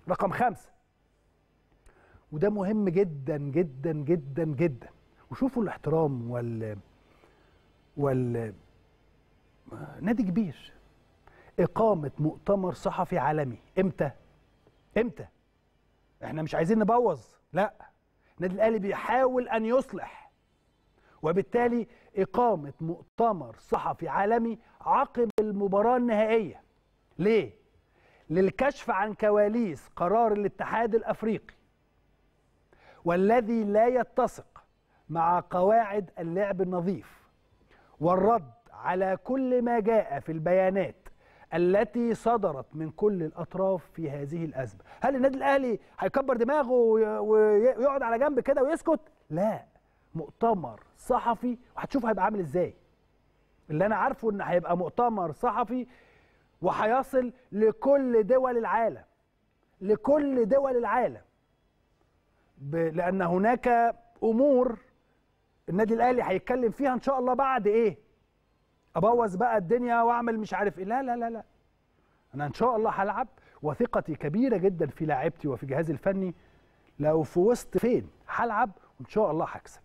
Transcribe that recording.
رقم خمسة وده مهم جدا جدا جدا جدا وشوفوا الاحترام وال وال نادي كبير إقامة مؤتمر صحفي عالمي إمتى؟ إمتى؟ إحنا مش عايزين نبوظ لا النادي الأهلي بيحاول أن يصلح وبالتالي إقامة مؤتمر صحفي عالمي عقب المباراة النهائية ليه؟ للكشف عن كواليس قرار الاتحاد الأفريقي والذي لا يتسق مع قواعد اللعب النظيف والرد على كل ما جاء في البيانات التي صدرت من كل الاطراف في هذه الازمه، هل النادي الاهلي هيكبر دماغه وي- ويقعد على جنب كده ويسكت؟ لا، مؤتمر صحفي وهتشوف هيبقى عامل ازاي. اللي انا عارفه ان هيبقى مؤتمر صحفي وهيصل لكل دول العالم. لكل دول العالم. ب... لان هناك امور النادي الاهلي هيتكلم فيها ان شاء الله بعد ايه؟ ابوظ بقى الدنيا واعمل مش عارف ايه لا لا لا لا انا ان شاء الله هلعب وثقتي كبيره جدا في لاعبتي وفي جهازي الفني لو في وسط فين هلعب وان شاء الله هكسب